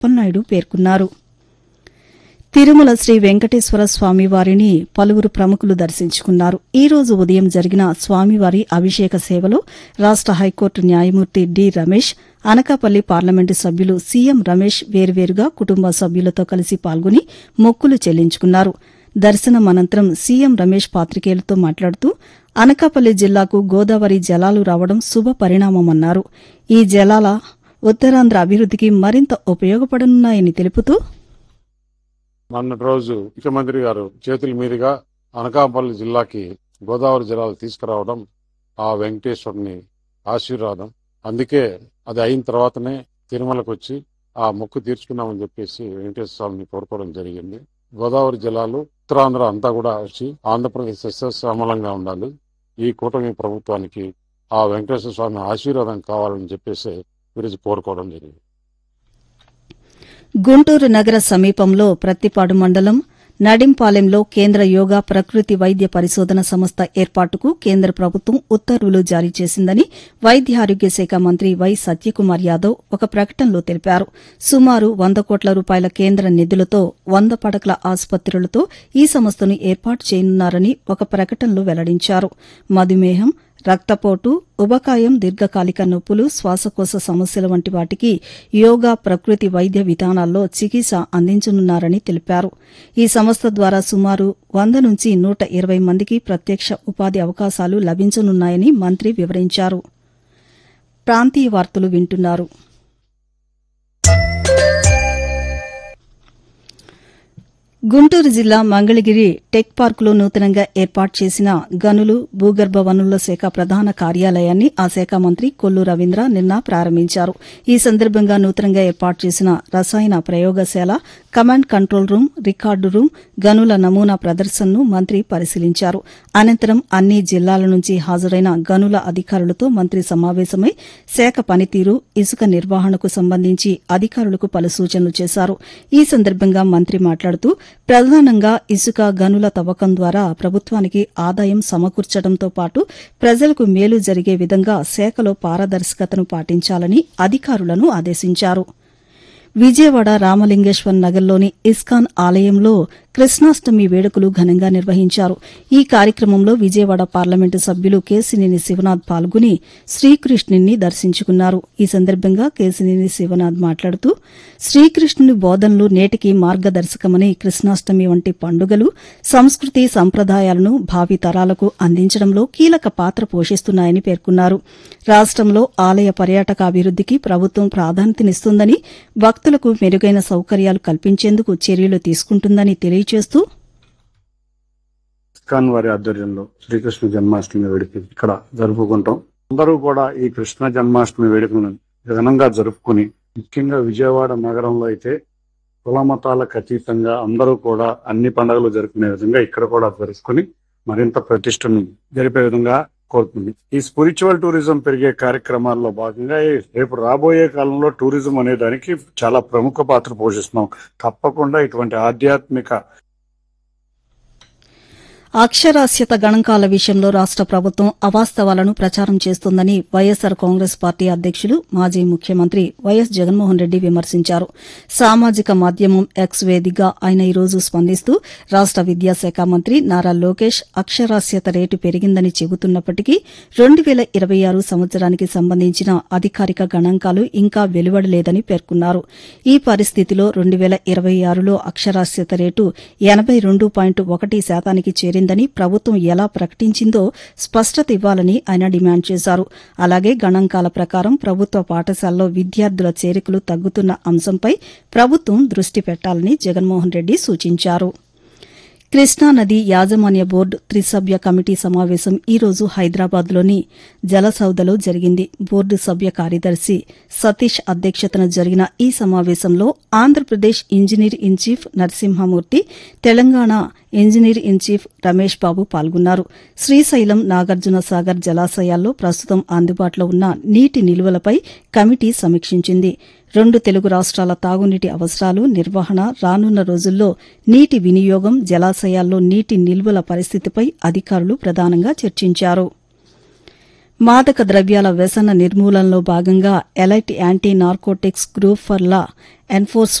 అప్పలనాయుడు పేర్కొన్నారు తిరుమల శ్రీ వెంకటేశ్వర స్వామివారిని పలువురు ప్రముఖులు దర్శించుకున్నారు ఈ రోజు ఉదయం జరిగిన స్వామివారి అభిషేక సేవలో రాష్ట హైకోర్టు న్యాయమూర్తి డి రమేష్ అనకాపల్లి పార్లమెంటు సభ్యులు సీఎం రమేష్ వేర్వేరుగా కుటుంబ సభ్యులతో కలిసి పాల్గొని మొక్కులు చెల్లించుకున్నారు దర్శనం అనంతరం సీఎం రమేష్ పాత్రికేయులతో మాట్లాడుతూ అనకాపల్లి జిల్లాకు గోదావరి జలాలు రావడం శుభ పరిణామమన్నారు ఈ జలాల ఉత్తరాంధ్ర అభివృద్దికి మరింత ఉపయోగపడనున్నాయని తెలుపుతూ మొన్నటి రోజు ముఖ్యమంత్రి గారు చేతుల మీదుగా అనకాపల్లి జిల్లాకి గోదావరి జలాలు తీసుకురావడం ఆ వెంకటేశ్వరుని ఆశీర్వాదం అందుకే అది అయిన తర్వాతనే తిరుమలకు వచ్చి ఆ మొక్కు తీర్చుకున్నామని చెప్పేసి వెంకటేశ్వర స్వామిని కోరుకోవడం జరిగింది గోదావరి జలాలు ఉత్తరాంధ్ర అంతా కూడా వచ్చి ఆంధ్రప్రదేశ్ సస్యశ్యామలంగా ఉండాలి ఈ కూటమి ప్రభుత్వానికి ఆ వెంకటేశ్వర స్వామి ఆశీర్వాదం కావాలని చెప్పేసి ఈరోజు కోరుకోవడం జరిగింది గుంటూరు నగర సమీపంలో ప్రత్తిపాడు మండలం నడింపాలెంలో కేంద్ర యోగా ప్రకృతి వైద్య పరిశోధన సంస్థ ఏర్పాటుకు కేంద్ర ప్రభుత్వం ఉత్తర్వులు జారీ చేసిందని వైద్య ఆరోగ్య శాఖ మంత్రి వై సత్యకుమార్ యాదవ్ ఒక ప్రకటనలో తెలిపారు సుమారు వంద కోట్ల రూపాయల కేంద్ర నిధులతో వంద పడకల ఆసుపత్రులతో ఈ సంస్థను ఏర్పాటు చేయనున్నారని ఒక ప్రకటనలో వెల్లడించారు మధుమేహం రక్తపోటు ఉబకాయం దీర్ఘకాలిక నొప్పులు శ్వాసకోశ సమస్యల వంటి వాటికి యోగా ప్రకృతి వైద్య విధానాల్లో చికిత్స అందించనున్నారని తెలిపారు ఈ సంస్థ ద్వారా సుమారు వంద నుంచి నూట ఇరవై మందికి ప్రత్యక్ష ఉపాధి అవకాశాలు లభించనున్నాయని మంత్రి వివరించారు ప్రాంతీయ వార్తలు వింటున్నారు గుంటూరు జిల్లా మంగళగిరి టెక్ పార్కులో నూతనంగా ఏర్పాటు చేసిన గనులు భూగర్భ వనుల శాఖ ప్రధాన కార్యాలయాన్ని ఆ శాఖ మంత్రి కొల్లు రవీంద్ర నిన్న ప్రారంభించారు ఈ సందర్భంగా నూతనంగా ఏర్పాటు చేసిన రసాయన ప్రయోగశాల command control room record room గనుల నమూనా ప్రదర్శనను మంత్రి పరిశీలించారు అనంతరం అన్ని జిల్లాల నుంచి హాజరైన గనుల అధికారులతో మంత్రి సమావేశమై శాఖ పనితీరు ఇసుక నిర్వహణకు సంబంధించి అధికారులకు పలు సూచనలు చేశారు ఈ సందర్భంగా మంత్రి మాట్లాడుతూ ప్రధానంగా ఇసుక గనుల తవ్వకం ద్వారా ప్రభుత్వానికి ఆదాయం సమకూర్చడంతో పాటు ప్రజలకు మేలు జరిగే విధంగా శాఖలో పారదర్శకతను పాటించాలని అధికారులను ఆదేశించారు విజయవాడ రామలింగేశ్వర్ నగర్లోని ఇస్కాన్ ఆలయంలో కృష్ణాష్టమి వేడుకలు ఘనంగా నిర్వహించారు ఈ కార్యక్రమంలో విజయవాడ పార్లమెంటు సభ్యులు కేసినేని శివనాథ్ పాల్గొని శ్రీకృష్ణుని దర్శించుకున్నారు ఈ సందర్భంగా కేసినేని శివనాథ్ మాట్లాడుతూ శ్రీకృష్ణుని బోధనలు నేటికి మార్గదర్శకమని కృష్ణాష్టమి వంటి పండుగలు సంస్కృతి సంప్రదాయాలను భావి తరాలకు అందించడంలో కీలక పాత్ర పోషిస్తున్నాయని పేర్కొన్నారు రాష్టంలో ఆలయ పర్యాటక అభివృద్దికి ప్రభుత్వం ప్రాధాన్యతనిస్తుందని భక్తులకు మెరుగైన సౌకర్యాలు కల్పించేందుకు చర్యలు తీసుకుంటుందని తెలియజేస్తూ ఇస్కాన్ వారి ఆధ్వర్యంలో శ్రీకృష్ణ జన్మాష్టమి వేడుక ఇక్కడ జరుపుకుంటాం అందరూ కూడా ఈ కృష్ణ జన్మాష్టమి వేడుకలను ఘనంగా జరుపుకుని ముఖ్యంగా విజయవాడ నగరంలో అయితే కుల మతాలకు అతీతంగా అందరూ కూడా అన్ని పండుగలు జరుపుకునే విధంగా ఇక్కడ కూడా జరుపుకుని మరింత ప్రతిష్టను జరిపే విధంగా కోరుతుంది ఈ స్పిరిచువల్ టూరిజం పెరిగే కార్యక్రమాల్లో భాగంగా ఈ రేపు రాబోయే కాలంలో టూరిజం అనే దానికి చాలా ప్రముఖ పాత్ర పోషిస్తున్నాం తప్పకుండా ఇటువంటి ఆధ్యాత్మిక అక్షరాస్యత గణాంకాల విషయంలో రాష్ట ప్రభుత్వం అవాస్తవాలను ప్రచారం చేస్తోందని వైఎస్సార్ కాంగ్రెస్ పార్టీ అధ్యకులు మాజీ ముఖ్యమంత్రి వైఎస్ జగన్మోహన్ రెడ్డి విమర్శించారు సామాజిక మాధ్యమం ఎక్స్ వేదికగా ఆయన ఈ రోజు స్పందిస్తూ రాష్ట విద్యాశాఖ మంత్రి నారా లోకేష్ అక్షరాస్యత రేటు పెరిగిందని చెబుతున్నప్పటికీ రెండు వేల ఇరవై ఆరు సంవత్సరానికి సంబంధించిన అధికారిక గణాంకాలు ఇంకా వెలువడలేదని పేర్కొన్నారు ఈ పరిస్థితిలో రెండు వేల ఇరవై ఆరులో అక్షరాస్యత రేటు ఎనబై రెండు పాయింట్ ఒకటి శాతానికి చేరింది చేరిందని ప్రభుత్వం ఎలా ప్రకటించిందో స్పష్టత ఇవ్వాలని ఆయన డిమాండ్ చేశారు అలాగే గణాంకాల ప్రకారం ప్రభుత్వ పాఠశాలలో విద్యార్థుల చేరికలు తగ్గుతున్న అంశంపై ప్రభుత్వం దృష్టి పెట్టాలని జగన్మోహన్ రెడ్డి సూచించారు కృష్ణానది యాజమాన్య బోర్డు త్రిసభ్య కమిటీ సమావేశం ఈ రోజు హైదరాబాద్లోని జలసౌదలో జరిగింది బోర్డు సభ్య కార్యదర్శి సతీష్ అధ్యక్షతన జరిగిన ఈ సమావేశంలో Andhra Pradesh engineer in chief Narasimhamurthy Telangana engineer in chief Ramesh Babu పాల్గొన్నారు శ్రీశైలం నాగార్జున సాగర్ జలాశయాల్లో ప్రస్తుతం అందుబాటులో ఉన్న నీటి నిల్వలపై కమిటీ సమీక్షించింది రెండు తెలుగు రాష్ట్రాల తాగునీటి అవసరాలు నిర్వహణ రానున్న రోజుల్లో నీటి వినియోగం జలాశయాల్లో నీటి నిల్వల పరిస్థితిపై అధికారులు ప్రధానంగా చర్చించారు మాదక ద్రవ్యాల వ్యసన నిర్మూలనలో భాగంగా elite anti narcotics group for law enforce